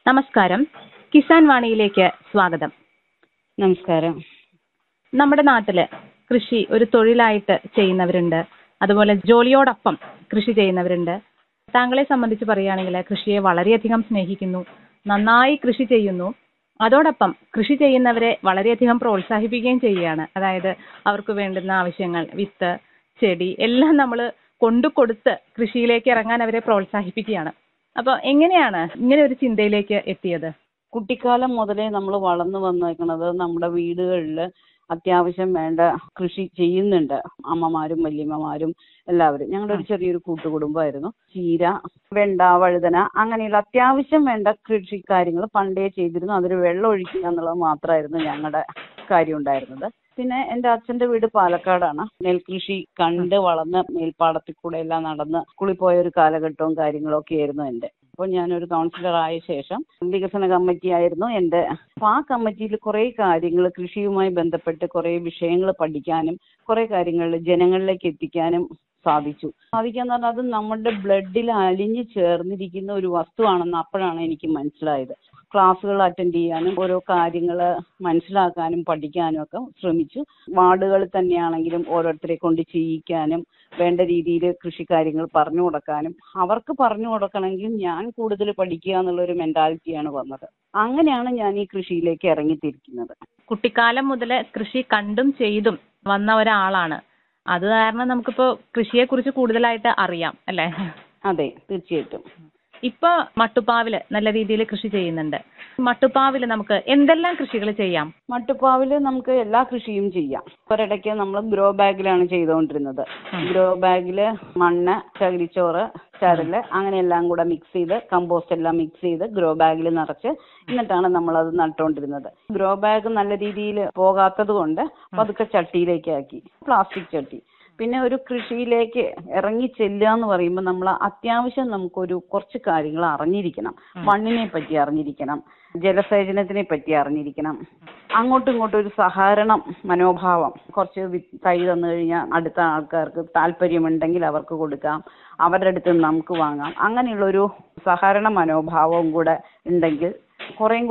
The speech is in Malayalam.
നമസ്കാരം കിസാൻ വാണിയിലേക്ക് സ്വാഗതം നമസ്കാരം നമ്മുടെ നാട്ടില് കൃഷി ഒരു തൊഴിലായിട്ട് ചെയ്യുന്നവരുണ്ട് അതുപോലെ ജോലിയോടൊപ്പം കൃഷി ചെയ്യുന്നവരുണ്ട് താങ്കളെ സംബന്ധിച്ച് പറയുകയാണെങ്കിൽ കൃഷിയെ വളരെയധികം സ്നേഹിക്കുന്നു നന്നായി കൃഷി ചെയ്യുന്നു അതോടൊപ്പം കൃഷി ചെയ്യുന്നവരെ വളരെയധികം പ്രോത്സാഹിപ്പിക്കുകയും ചെയ്യുകയാണ് അതായത് അവർക്ക് വേണ്ടുന്ന ആവശ്യങ്ങൾ വിത്ത് ചെടി എല്ലാം നമ്മൾ കൊണ്ടു കൊടുത്ത് കൃഷിയിലേക്ക് ഇറങ്ങാൻ അവരെ പ്രോത്സാഹിപ്പിക്കുകയാണ് അപ്പോൾ എങ്ങനെയാണ് ഇങ്ങനെ ഒരു ചിന്തയിലേക്ക് എത്തിയത് കുട്ടിക്കാലം മുതലേ നമ്മൾ വളർന്നു വന്നേക്കണത് നമ്മുടെ വീടുകളിൽ അത്യാവശ്യം വേണ്ട കൃഷി ചെയ്യുന്നുണ്ട് അമ്മമാരും വല്യമ്മമാരും എല്ലാവരും ഞങ്ങളുടെ ഒരു ചെറിയൊരു കൂട്ടുകുടുംബമായിരുന്നു ചീര വെണ്ട വഴുതന അങ്ങനെയുള്ള അത്യാവശ്യം വേണ്ട കൃഷി കാര്യങ്ങൾ പണ്ടേ ചെയ്തിരുന്നു അതിന് വെള്ളം ഒഴിക്കുക എന്നുള്ളത് മാത്രമായിരുന്നു ഞങ്ങളുടെ കാര്യം ഉണ്ടായിരുന്നത് പിന്നെ എൻ്റെ അച്ഛൻ്റെ വീട് പാലക്കാടാണ് നെൽകൃഷി കണ്ട് വളർന്ന് മേൽപ്പാടത്തിൽ കൂടെ എല്ലാം നടന്ന് സ്കൂളിൽ പോയ ഒരു കാലഘട്ടവും കാര്യങ്ങളും ഒക്കെ ആയിരുന്നു എൻ്റെ അപ്പോൾ ഞാനൊരു കൗൺസിലർ ആയ ശേഷം വികസന കമ്മിറ്റി ആയിരുന്നു എൻ്റെ അപ്പോൾ ആ കമ്മിറ്റിയിൽ കുറേ കാര്യങ്ങൾ കൃഷിയുമായി ബന്ധപ്പെട്ട് കുറേ വിഷയങ്ങൾ പഠിക്കാനും കുറേ കാര്യങ്ങൾ ജനങ്ങളിലേക്ക് എത്തിക്കാനും സാധിച്ചു സാധിക്കാന്ന് പറഞ്ഞാൽ അത് നമ്മുടെ ബ്ലഡിൽ അലിഞ്ഞു ചേർന്നിരിക്കുന്ന ഒരു വസ്തുവാണെന്ന് അപ്പോഴാണ് എനിക്ക് മനസ്സിലായത് ക്ലാസ്സുകൾ അറ്റൻഡ് ചെയ്യാനും ഓരോ കാര്യങ്ങൾ മനസ്സിലാക്കാനും പഠിക്കാനും ഒക്കെ ശ്രമിച്ചു വാർഡുകളിൽ തന്നെയാണെങ്കിലും ഓരോരുത്തരെ കൊണ്ട് ചെയ്യിക്കാനും വേണ്ട രീതിയിൽ കൃഷി കാര്യങ്ങൾ പറഞ്ഞു കൊടുക്കാനും അവർക്ക് പറഞ്ഞു കൊടുക്കണമെങ്കിൽ ഞാൻ കൂടുതൽ പഠിക്കുക എന്നുള്ള ഒരു മെന്റാലിറ്റിയാണ് വന്നത് അങ്ങനെയാണ് ഞാൻ ഈ കൃഷിയിലേക്ക് ഇറങ്ങിത്തിരിക്കുന്നത് കുട്ടിക്കാലം മുതൽ കൃഷി കണ്ടും ചെയ്തും വന്ന ഒരാളാണ് അത് കാരണം നമുക്കിപ്പോ കൃഷിയെ കുറിച്ച് കൂടുതലായിട്ട് അറിയാം അല്ലേ അതെ തീർച്ചയായിട്ടും ഇപ്പൊ മട്ടുപ്പാവില് നല്ല രീതിയിൽ കൃഷി ചെയ്യുന്നുണ്ട് മട്ടുപ്പാവില് നമുക്ക് എന്തെല്ലാം കൃഷികൾ ചെയ്യാം മട്ടുപ്പാവില് നമുക്ക് എല്ലാ കൃഷിയും ചെയ്യാം ഒരിടയ്ക്ക് നമ്മൾ ഗ്രോ ബാഗിലാണ് ചെയ്തുകൊണ്ടിരുന്നത് ഗ്രോ ബാഗില് മണ്ണ് ചകിരിച്ചോറ് ചരല് അങ്ങനെ എല്ലാം കൂടെ മിക്സ് ചെയ്ത് കമ്പോസ്റ്റ് എല്ലാം മിക്സ് ചെയ്ത് ഗ്രോ ബാഗിൽ നിറച്ച് എന്നിട്ടാണ് നമ്മൾ അത് നട്ടുകൊണ്ടിരുന്നത് ഗ്രോ ബാഗ് നല്ല രീതിയിൽ പോകാത്തത് കൊണ്ട് പതുക്കെ ചട്ടിയിലേക്ക് ആക്കി പ്ലാസ്റ്റിക് ചട്ടി പിന്നെ ഒരു കൃഷിയിലേക്ക് ഇറങ്ങി ചെല്ലുക എന്ന് പറയുമ്പോൾ നമ്മൾ അത്യാവശ്യം നമുക്കൊരു കുറച്ച് കാര്യങ്ങൾ അറിഞ്ഞിരിക്കണം മണ്ണിനെ പറ്റി അറിഞ്ഞിരിക്കണം ജലസേചനത്തിനെ പറ്റി അറിഞ്ഞിരിക്കണം അങ്ങോട്ടും ഇങ്ങോട്ടും ഒരു സഹകരണം മനോഭാവം കുറച്ച് വി- തൈ തന്നു കഴിഞ്ഞാൽ അടുത്ത ആൾക്കാർക്ക് താല്പര്യമുണ്ടെങ്കിൽ അവർക്ക് കൊടുക്കാം അവരുടെ അടുത്ത് നിന്ന് നമുക്ക് വാങ്ങാം അങ്ങനെയുള്ളൊരു സഹകരണ മനോഭാവവും കൂടെ ഉണ്ടെങ്കിൽ കുറേയും